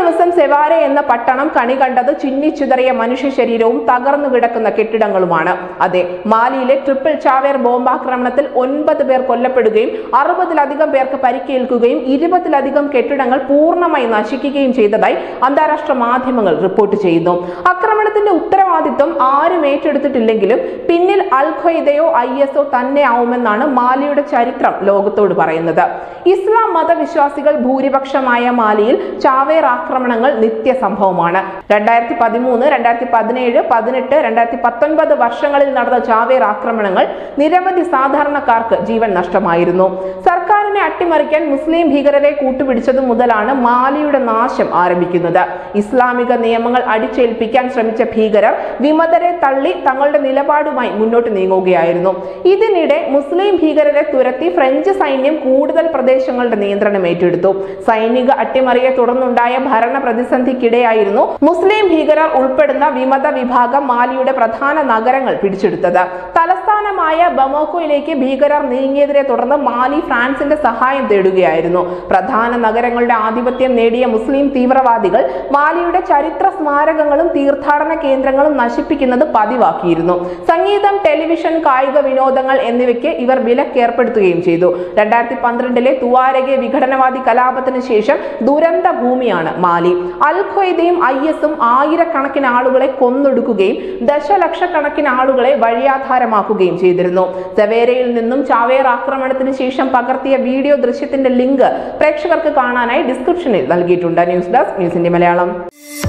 ദിവസം സെവാരെ എന്ന പട്ടണം കണി കണ്ടത് ചിന്നിച്ചിതറിയ മനുഷ്യ ശരീരവും തകർന്നു കിടക്കുന്ന കെട്ടിടങ്ങളുമാണ് അതെ മാലിയിലെ ട്രിപ്പിൾ ചാവേർ ബോംബാക്രമണത്തിൽ ഒൻപത് പേർ കൊല്ലപ്പെടുകയും അറുപതിലധികം പേർക്ക് പരിക്കേൽക്കുകയും ഇരുപതിലധികം കെട്ടിടങ്ങൾ പൂർണ്ണമായി നശിക്കുകയും ചെയ്തതായി അന്താരാഷ്ട്ര മാധ്യമങ്ങൾ റിപ്പോർട്ട് ചെയ്യുന്നു ആക്രമണത്തിന്റെ ഉത്തരവാദിത്വം ആരും ഏറ്റെടുത്തിട്ടില്ലെങ്കിലും പിന്നിൽ അൽ ഖ്വയ്ദയോ ഐ എസോ തന്നെ ആവുമെന്നാണ് മാലിയുടെ ചരിത്രം ലോകത്തോട് പറയുന്നത് ഇസ്ലാം മതവിശ്വാസികൾ ഭൂരിപക്ഷമായ മാലിയിൽ ചാവേർ ആക്രമണങ്ങൾ നിത്യസംഭവമാണ് രണ്ടായിരത്തി പതിമൂന്ന് രണ്ടായിരത്തി പതിനേഴ് പതിനെട്ട് രണ്ടായിരത്തി പത്തൊൻപത് വർഷങ്ങളിൽ നടന്ന ചാവേർ ആക്രമണങ്ങൾ നിരവധി സാധാരണക്കാർക്ക് ജീവൻ നഷ്ടമായിരുന്നു സർക്കാരിനെ അട്ടിമറിക്കാൻ മുസ്ലിം ഭീകരരെ കൂട്ടുപിടിച്ചതു മുതലാണ് മാലിയുടെ നാശം ആരംഭിക്കുന്നത് ഇസ്ലാമിക നിയമങ്ങൾ അടിച്ചേൽപ്പിക്കാൻ ശ്രമിച്ച ഭീകരർ വിമതരെ തള്ളി തങ്ങളുടെ നിലപാടുമായി മുന്നോട്ട് നീങ്ങുകയായിരുന്നു ഇതിനിടെ മുസ്ലിം ഭീകരരെ തുരത്തി ഫ്രഞ്ച് സൈന്യം കൂടുതൽ പ്രദേശങ്ങളുടെ നിയന്ത്രണം ഏറ്റെടുത്തു സൈനിക അട്ടിമറിയെ തുടർന്നുണ്ടായ ഭരണ പ്രതിസന്ധിക്കിടെയായിരുന്നു മുസ്ലിം ഭീകരർ ഉൾപ്പെടുന്ന വിമത വിഭാഗം മാലിയുടെ പ്രധാന നഗരങ്ങൾ പിടിച്ചെടുത്തത് തലസ്ഥാനമായ ബമോക്കോയിലേക്ക് ഭീകരർ നീങ്ങിയതിനെ തുടർന്ന് മാലി ഫ്രാൻസിന്റെ സഹായം തേടുകയായിരുന്നു പ്രധാന നഗരങ്ങളുടെ ആധിപത്യം നേടിയ മുസ്ലിം തീവ്രവാദികൾ മാലിയുടെ ചരിത്ര സ്മാരകങ്ങളും തീർത്ഥാടന കേന്ദ്രങ്ങളും നശിപ്പിക്കുന്നത് പതിവാക്കിയിരുന്നു സംഗീതം ടെലിവിഷൻ കായിക വിനോദങ്ങൾ എന്നിവയ്ക്ക് ഇവർ വിലക്കേർപ്പെടുത്തുകയും ചെയ്തു രണ്ടായിരത്തി പന്ത്രണ്ടിലെ തുവാരകെ വിഘടനവാദി കലാപത്തിന് ശേഷം ദുരന്ത ഭൂമിയാണ് മാലി അൽ ഖ്വയ്ദയും ഐ എസും ആയിരക്കണക്കിന് ആളുകളെ കൊന്നൊടുക്കുകയും ദശലക്ഷക്കണക്കിന് ആളുകളെ വഴിയാധാരമാക്കുകയും ചെയ്തിരുന്നു സെവേരയിൽ നിന്നും ചാവേർ ആക്രമണത്തിന് ശേഷം പകർത്തിയ വീഡിയോ ദൃശ്യത്തിന്റെ ലിങ്ക് പ്രേക്ഷകർക്ക് കാണാനായി ഡിസ്ക്രിപ്ഷനിൽ നൽകിയിട്ടുണ്ട് ന്യൂസ് ഡെസ്ക് ന്യൂസിന്റെ മലയാളം